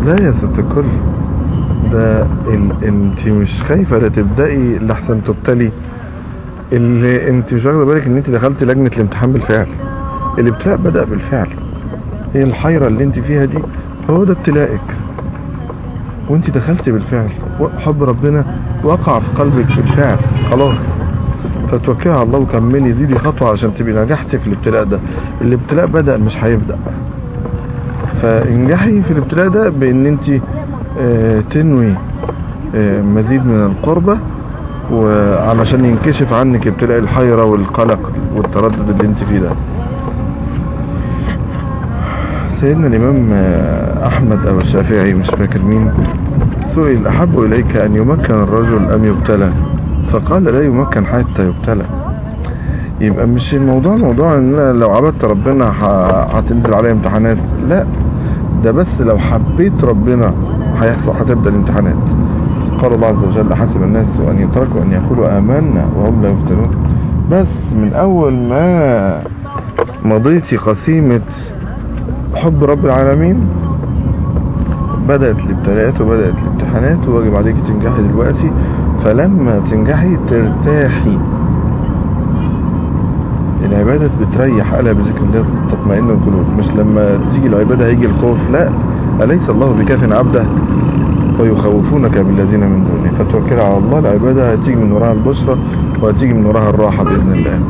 لا يا ست الكل ده ال... انت مش خايفة لا تبدأي لحسن تبتلي اللي انت مش واخدة بالك ان انت دخلت لجنة الامتحان بالفعل الابتلاء بدأ بالفعل هي الحيرة اللي انت فيها دي هو ده ابتلائك وانت دخلت بالفعل حب ربنا وقع في قلبك بالفعل خلاص فتوكلي على الله وكملي زيدي خطوة عشان تبقي نجحتي في الابتلاء ده الابتلاء بدأ مش هيبدأ فانجحي في الابتلاء ده بان انت اه تنوي اه مزيد من القربة وعلشان ينكشف عنك ابتلاء الحيرة والقلق والتردد اللي انت فيه ده سيدنا الامام احمد او الشافعي مش فاكر مين سئل احب اليك ان يمكن الرجل ام يبتلى فقال لا يمكن حتى يبتلى يبقى مش الموضوع موضوع ان لو عبدت ربنا هتنزل عليه امتحانات لا ده بس لو حبيت ربنا هيحصل هتبدا الامتحانات قال الله عز وجل حسب الناس ان يتركوا ان يقولوا امنا وهم لا يفتنون بس من اول ما مضيتي قسيمه حب رب العالمين بدأت الابتلاءات وبدأت الامتحانات وواجب عليك تنجحي دلوقتي فلما تنجحي ترتاحي العبادة بتريح ألا بذكر الله تطمئن القلوب مش لما تيجي العبادة هيجي الخوف لا أليس الله بكاف عبده ويخوفونك بالذين من دونه فتوكل على الله العبادة هتيجي من وراها البشرى وهتيجي من وراها الراحة بإذن الله